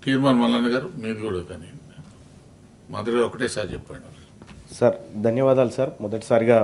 తీర్మాన్ మల్లన్న గారు మీది కూడా కానీ మొదటి ఒకటేసారి చెప్పండి సార్ ధన్యవాదాలు సార్ మొదటిసారిగా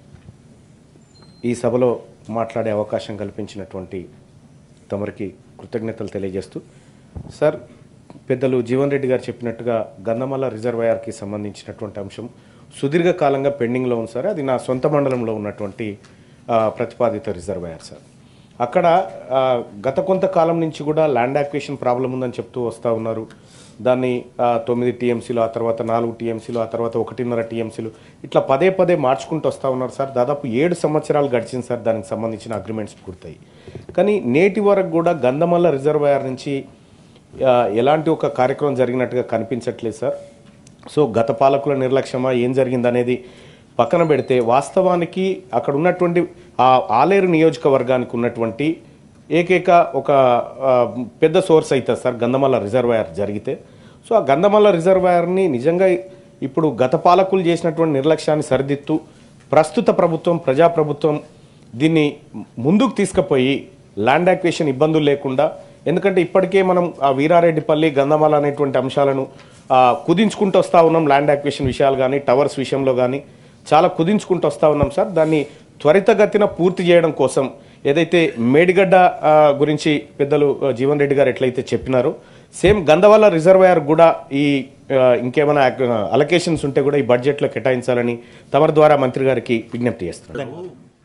ఈ సభలో మాట్లాడే అవకాశం కల్పించినటువంటి తమరికి కృతజ్ఞతలు తెలియజేస్తూ సార్ పెద్దలు జీవన్ రెడ్డి గారు చెప్పినట్టుగా గంధమల్ల రిజర్వాయర్కి సంబంధించినటువంటి అంశం సుదీర్ఘకాలంగా పెండింగ్లో ఉంది సార్ అది నా సొంత మండలంలో ఉన్నటువంటి ఆ, ప్రతిపాదిత రిజర్వాయర్ సార్ అక్కడ ఆ, గత కొంతకాలం నుంచి కూడా ల్యాండ్ యాక్వేషన్ ప్రాబ్లం ఉందని చెప్తూ వస్తూ ఉన్నారు దాన్ని ఆ, తొమ్మిది టీఎంసీలు ఆ తర్వాత నాలుగు టీఎంసీలు ఆ తర్వాత ఒకటిన్నర టీఎంసీలు ఇట్లా పదే పదే మార్చుకుంటూ వస్తూ ఉన్నారు సార్ దాదాపు ఏడు సంవత్సరాలు గడిచింది సార్ దానికి సంబంధించిన అగ్రిమెంట్స్ పూర్తయి కానీ నేటి వరకు కూడా గంధమల్ల రిజర్వాయర్ నుంచి ఆ, ఎలాంటి ఒక కార్యక్రమం జరిగినట్టుగా కనిపించట్లేదు సార్ సో గత పాలకుల నిర్లక్ష్యమా ఏం జరిగిందనేది పక్కన పెడితే వాస్తవానికి అక్కడ ఉన్నటువంటి ఆ ఆలేరు నియోజకవర్గానికి ఉన్నటువంటి ఏకైక ఒక ఆ, పెద్ద సోర్స్ అవుతుంది సార్ గంధమల్ల రిజర్వాయర్ జరిగితే సో ఆ గంధమల్ల రిజర్వాయర్ని నిజంగా ఇప్పుడు గత పాలకులు చేసినటువంటి నిర్లక్ష్యాన్ని సరిదిద్దుతూ ప్రస్తుత ప్రభుత్వం ప్రజాప్రభుత్వం దీన్ని ముందుకు తీసుకుపోయి ల్యాండ్ యాక్వేషన్ ఇబ్బందులు లేకుండా ఎందుకంటే ఇప్పటికే మనం ఆ వీరారెడ్డిపల్లి గంధమాల అనేటువంటి అంశాలను ఆ, కుదించుకుంటూ వస్తూ ఉన్నాం ల్యాండ్ యాక్వేషన్ విషయాలు కానీ టవర్స్ విషయంలో కానీ చాలా కుదించుకుంటూ వస్తూ ఉన్నాం సార్ దాన్ని త్వరితగతిన పూర్తి చేయడం కోసం ఏదైతే మేడిగడ్డ ఆ, గురించి పెద్దలు ఆ, జీవన్ రెడ్డి గారు ఎట్లయితే చెప్పినారో సేమ్ గంధవల్ల రిజర్వాయర్ కూడా ఈ ఆ, ఇంకేమైనా అలొకేషన్స్ ఉంటే కూడా ఈ బడ్జెట్లో కేటాయించాలని తమరి ద్వారా మంత్రి గారికి విజ్ఞప్తి చేస్తున్నాను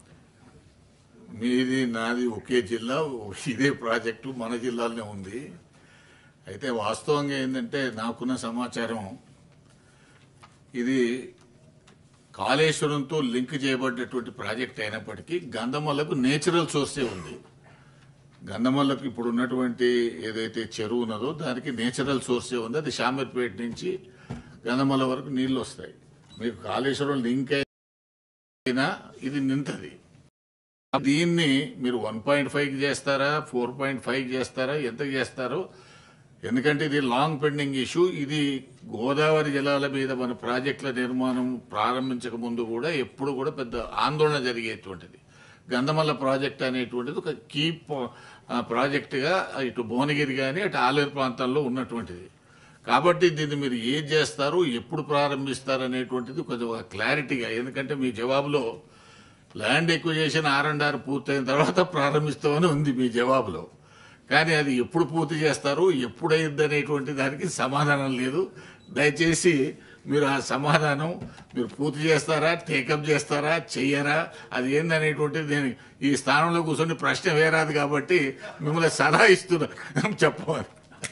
మీది నాది ఒకే జిల్లా ఇదే ప్రాజెక్టు మన జిల్లాలోనే ఉంది అయితే వాస్తవంగా ఏంటంటే నాకున్న సమాచారం ఇది కాళేశ్వరంతో లింక్ చేయబడ్డటువంటి ప్రాజెక్ట్ అయినప్పటికీ గంధమల్లకు నేచురల్ సోర్సే ఉంది గంధమల్లకు ఇప్పుడు ఉన్నటువంటి ఏదైతే చెరువు ఉన్నదో దానికి నేచురల్ సోర్సే ఉంది అది షామీర్పేట నుంచి గంధమల్ల వరకు నీళ్లు వస్తాయి మీకు కాళేశ్వరం లింక్ అయినా ఇది నింతది దీన్ని మీరు వన్ పాయింట్ ఫైవ్ చేస్తారా ఫోర్ పాయింట్ ఫైవ్ చేస్తారా ఎంత చేస్తారో ఎందుకంటే ఇది లాంగ్ పెండింగ్ ఇష్యూ ఇది గోదావరి జలాల మీద మన ప్రాజెక్టుల నిర్మాణం ప్రారంభించక ముందు కూడా ఎప్పుడు కూడా పెద్ద ఆందోళన జరిగేటువంటిది గంధమల్ల ప్రాజెక్ట్ అనేటువంటిది ఒక కీ పా- ఆ, ప్రాజెక్టుగా ఇటు భువనగిరి కానీ అటు ఆలేరు ప్రాంతాల్లో ఉన్నటువంటిది కాబట్టి దీన్ని మీరు ఏం చేస్తారు ఎప్పుడు ప్రారంభిస్తారు అనేటువంటిది కొంచెం ఒక క్లారిటీగా ఎందుకంటే మీ జవాబులో land acquisition R and R పూర్తయిన తర్వాత ప్రారంభిస్తామని ఉంది మీ జవాబులో కానీ అది ఎప్పుడు పూర్తి చేస్తారు ఎప్పుడైంది అనేటువంటి దానికి సమాధానం లేదు దయచేసి మీరు ఆ సమాధానం మీరు పూర్తి చేస్తారా టేకప్ చేస్తారా చెయ్యరా అది ఏందనేటువంటిది నేను ఈ స్థానంలో కూర్చొని ప్రశ్న వేరాదు కాబట్టి మిమ్మల్ని సలహా ఇస్తున్నా చెప్పమని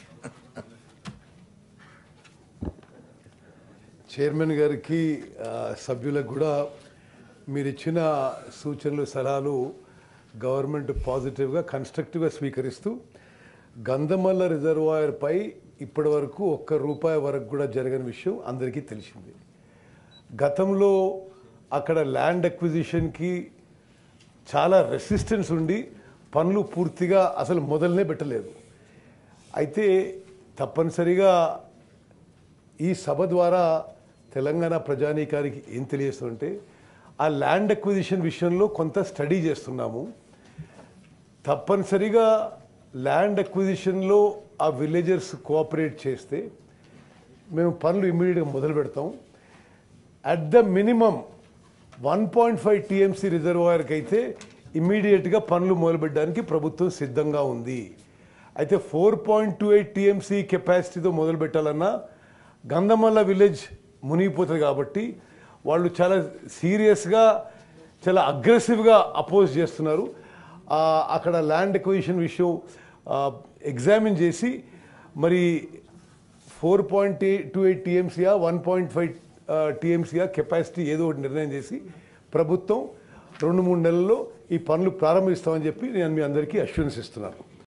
చైర్మన్ గారికి ఆ, సభ్యులకు కూడా మీరు ఇచ్చిన సూచనలు సలహాలు గవర్నమెంట్ పాజిటివ్గా కన్స్ట్రక్టివ్గా స్వీకరిస్తూ గంధమల్ల రిజర్వాయర్పై ఇప్పటి వరకు ఒక్క రూపాయి వరకు కూడా జరగని విషయం అందరికీ తెలిసింది గతంలో అక్కడ ల్యాండ్ అక్విజిషన్కి చాలా రెసిస్టెన్స్ ఉండి పనులు పూర్తిగా అసలు మొదలనే పెట్టలేదు అయితే తప్పనిసరిగా ఈ సభ ద్వారా తెలంగాణ ప్రజానీకానికి ఏం తెలియస్తుంటే ఆ ల్యాండ్ అక్విజిషన్ విషయంలో కొంత స్టడీ చేస్తున్నాము తప్పనిసరిగా ల్యాండ్ అక్విజిషన్లో ఆ విలేజర్స్ కోఆపరేట్ చేస్తే మేము పనులు ఇమ్మీడియట్గా మొదలు పెడతాం at the minimum one point five TMC రిజర్వాయర్కి అయితే ఇమ్మీడియట్గా పనులు మొదలుపెట్టడానికి ప్రభుత్వం సిద్ధంగా ఉంది అయితే four point two eight TMC కెపాసిటీతో మొదలు పెట్టాలన్నా గంధమల్ల విలేజ్ మునిగిపోతుంది కాబట్టి వాళ్ళు చాలా సీరియస్గా చాలా అగ్రెసివ్గా అపోజ్ చేస్తున్నారు ఆ, అక్కడ ల్యాండ్ ఎక్విజిషన్ విషయం ఎగ్జామిన్ చేసి మరి ఫోర్ పాయింట్ టూ ఎయిట్ టీఎంసీయా వన్ పాయింట్ ఫైవ్ టీఎంసీయా కెపాసిటీ ఏదో ఒకటి నిర్ణయం చేసి ప్రభుత్వం రెండు మూడు నెలల్లో ఈ పనులు ప్రారంభిస్తామని చెప్పి నేను మీ అందరికీ అష్యూరెన్స్ ఇస్తున్నాను